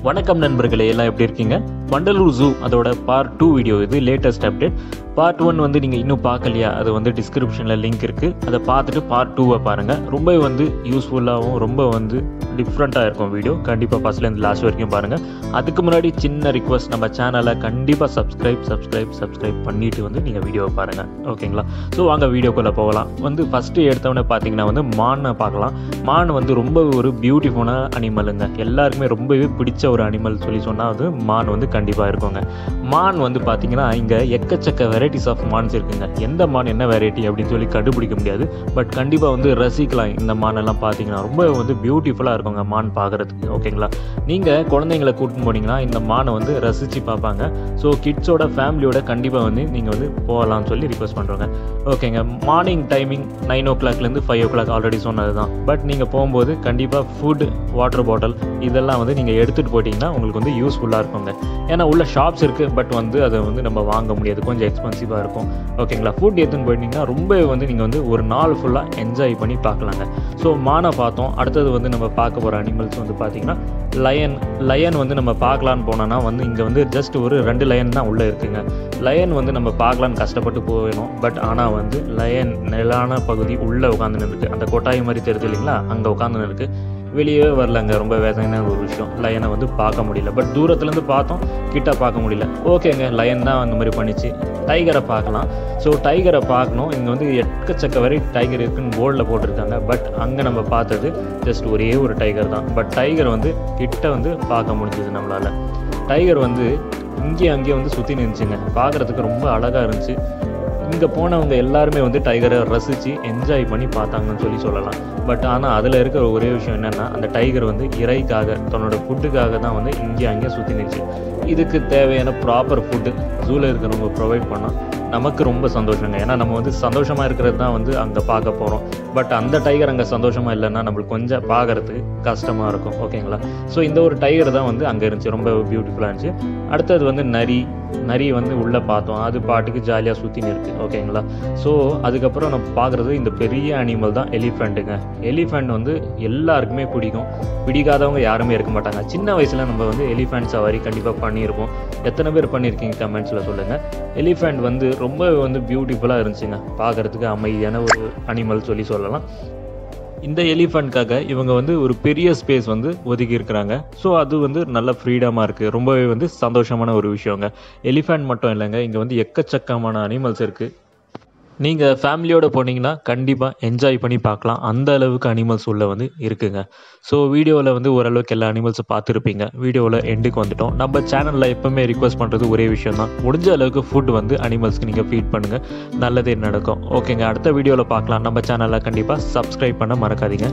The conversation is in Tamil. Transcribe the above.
வணக்கம் நண்பர்களே எல்லாம் எப்படி இருக்கீங்க வண்டலூர் ஜூ அதோட பார்ட் டூ வீடியோ இது லேட்டஸ்ட் அப்டேட் பார்ட் ஒன் வந்து நீங்கள் இன்னும் பார்க்கலையா அது வந்து டிஸ்கிரிப்ஷனில் லிங்க் இருக்குது அதை பார்த்துட்டு பார்ட் டூவை பாருங்கள் ரொம்ப வந்து யூஸ்ஃபுல்லாகவும் ரொம்ப வந்து டிஃப்ரெண்ட்டாக இருக்கும் வீடியோ கண்டிப்பாக ஃபஸ்ட்லேருந்து லாஸ்ட் வரைக்கும் பாருங்கள் அதுக்கு முன்னாடி சின்ன ரிக்வஸ்ட் நம்ம சேனலை கண்டிப்பாக சப்ஸ்கிரைப் சப்ஸ்கிரைப் சப்ஸ்கிரைப் பண்ணிட்டு வந்து நீங்கள் வீடியோவை பாருங்கள் ஓகேங்களா ஸோ வாங்க வீடியோக்குள்ளே போகலாம் வந்து ஃபஸ்ட்டு எடுத்தவொடனே பார்த்தீங்கன்னா வந்து மானை பார்க்கலாம் மான் வந்து ரொம்ப ஒரு பியூட்டிஃபுல்லான அனிமலுங்க எல்லாருக்குமே ரொம்பவே பிடிச்ச ஒரு அனிமல் சொல்லி சொன்னால் அது மான் வந்து கண்டிப்பாக இருக்குங்க மான் வந்து பார்த்தீங்கன்னா இங்கே எக்கச்சக்க வெரைட்டிஸ் ஆஃப் மான்ஸ் இருக்குங்க எந்த மான் என்ன வெரைட்டி அப்படின்னு சொல்லி கண்டுபிடிக்க முடியாது பட் கண்டிப்பாக வந்து ரசிக்கலாம் இந்த மான் எல்லாம் பார்த்தீங்கன்னா ரொம்ப வந்து பியூட்டிஃபுல்லாக இருக்குங்க மான் பார்க்குறதுக்கு ஓகேங்களா நீங்கள் குழந்தைங்களை கூட்டின்னு போனீங்கன்னா இந்த மானை வந்து ரசித்து பார்ப்பாங்க ஸோ கிட்ஸோட ஃபேமிலியோட கண்டிப்பாக வந்து நீங்கள் வந்து போகலாம்னு சொல்லி ரிக்வஸ்ட் பண்ணுறோங்க ஓகேங்க மார்னிங் டைமிங் நைன் ஓ கிளாக்லேருந்து ஃபைவ் ஓ கிளாக் ஆல்ரெடி சொன்னது தான் பட் நீங்கள் போகும்போது கண்டிப்பாக ஃபுட் வாட்டர் பாட்டில் இதெல்லாம் வந்து நீங்கள் எடுத்துகிட்டு போயிட்டீங்கன்னா உங்களுக்கு வந்து யூஸ்ஃபுல்லாக இருக்குங்க ஏன்னா உள்ள ஷாப்ஸ் இருக்குது பட் வந்து அதை வந்து நம்ம வாங்க முடியாது கொஞ்சம் எக்ஸ்பென்சிவாக இருக்கும் ஓகேங்களா ஃபுட் எடுத்துன்னு போயிட்டீங்கன்னா ரொம்ப வந்து நீங்கள் வந்து ஒரு நாள் ஃபுல்லாக என்ஜாய் பண்ணி பார்க்கலாங்க ஸோ மானை பார்த்தோம் அடுத்தது வந்து நம்ம பார்க்க போகிற அனிமல்ஸ் வந்து பார்த்தீங்கன்னா லயன் லயன் வந்து நம்ம பார்க்கலான்னு போனோன்னா வந்து இங்கே வந்து ஜஸ்ட் ஒரு ரெண்டு லயன் தான் உள்ளே இருக்குங்க லயன் வந்து நம்ம பார்க்கலான்னு கஷ்டப்பட்டு போயிடும் பட் ஆனால் வந்து லயன் நிலான பகுதி உள்ளே உட்காந்துன்னு இருக்கு அந்த கொட்டாய் மாதிரி தெரியுது இல்லைங்களா அங்கே உட்காந்துன்னு இருக்கு வெளியே வரலங்க ரொம்ப வேதனையான ஒரு விஷயம் லயனை வந்து பார்க்க முடியல பட் தூரத்துலேருந்து பார்த்தோம் கிட்ட பார்க்க முடியல ஓகேங்க லயன் தான் அந்த மாதிரி பண்ணிச்சு டைகரை பார்க்கலாம் ஸோ டைகரை பார்க்கணும் இங்கே வந்து எக்கச்சக்க வரை டைகர் இருக்குன்னு போர்டில் போட்டிருக்காங்க பட் அங்கே நம்ம பார்த்தது ஜஸ்ட் ஒரே ஒரு டைகர் தான் பட் டைகர் வந்து கிட்ட வந்து பார்க்க முடிஞ்சது நம்மளால் டைகர் வந்து இங்கேயும் அங்கேயும் வந்து சுற்றி நின்றுச்சுங்க பார்க்குறதுக்கு ரொம்ப அழகாக இருந்துச்சு இங்கே போனவங்க எல்லாருமே வந்து டைகரை ரசித்து என்ஜாய் பண்ணி பார்த்தாங்கன்னு சொல்லி சொல்லலாம் பட் ஆனால் அதில் இருக்கிற ஒரே விஷயம் என்னென்னா அந்த டைகர் வந்து இறைக்காக தன்னோட ஃபுட்டுக்காக தான் வந்து இங்கே அங்கேயே சுற்றி நின்றுச்சு இதுக்கு தேவையான ப்ராப்பர் ஃபுட்டு ஜூவில் இருக்கிறவங்க ப்ரொவைட் பண்ணால் நமக்கு ரொம்ப சந்தோஷங்க ஏன்னா நம்ம வந்து சந்தோஷமாக இருக்கிறது தான் வந்து அங்கே பார்க்க போகிறோம் பட் அந்த டைகர் அங்கே சந்தோஷமாக இல்லைன்னா நம்மளுக்கு கொஞ்சம் பார்க்குறதுக்கு கஷ்டமாக இருக்கும் ஓகேங்களா ஸோ இந்த ஒரு டைகர் தான் வந்து அங்கே இருந்துச்சு ரொம்ப பியூட்டிஃபுல்லாக இருந்துச்சு அடுத்தது வந்து நரி நரி வந்து உள்ளே பார்த்தோம் அது பாட்டுக்கு ஜாலியாக சுற்றின்னு இருக்குது ஓகேங்களா ஸோ அதுக்கப்புறம் நம்ம பார்க்குறது இந்த பெரிய அனிமல் தான் எலிஃபெண்ட்டுங்க எலிஃபெண்ட் வந்து எல்லாருக்குமே பிடிக்கும் பிடிக்காதவங்க யாருமே இருக்க மாட்டாங்க சின்ன வயசில் நம்ம வந்து எலிஃபெண்ட் சவாரி கண்டிப்பாக பண்ணியிருப்போம் எத்தனை பேர் பண்ணியிருக்கீங்க கமெண்ட்ஸில் சொல்லுங்கள் எலிஃபெண்ட் வந்து ரொம்ப வந்து பியூட்டிஃபுல்லாக இருந்துச்சுங்க பார்க்குறதுக்கு அமைதியான ஒரு அனிமல் சொல்லி சொல்லலாம் இந்த எலிஃபண்ட்காக இவங்க வந்து ஒரு பெரிய ஸ்பேஸ் வந்து ஒதுக்கி இருக்கிறாங்க ஸோ அது வந்து நல்ல ஃப்ரீடமாக இருக்குது ரொம்பவே வந்து சந்தோஷமான ஒரு விஷயங்க எலிஃபண்ட் மட்டும் இல்லைங்க இங்கே வந்து எக்கச்சக்கமான அனிமல்ஸ் இருக்குது நீங்கள் ஃபேமிலியோடு போனீங்கன்னா கண்டிப்பாக என்ஜாய் பண்ணி பார்க்கலாம் அந்த அளவுக்கு அனிமல்ஸ் உள்ள வந்து இருக்குங்க ஸோ வீடியோவில் வந்து ஓரளவுக்கு எல்லா அனிமல்ஸும் பார்த்துருப்பீங்க வீடியோவில் எண்டுக்கு வந்துட்டோம் நம்ம சேனலில் எப்போவுமே ரிக்வஸ்ட் பண்ணுறது ஒரே விஷயம் தான் முடிஞ்ச அளவுக்கு ஃபுட் வந்து அனிமல்ஸ்க்கு நீங்கள் ஃபீட் பண்ணுங்கள் நல்லதே நடக்கும் ஓகேங்க அடுத்த வீடியோவில் பார்க்கலாம் நம்ம சேனலில் கண்டிப்பாக சப்ஸ்கிரைப் பண்ண மறக்காதீங்க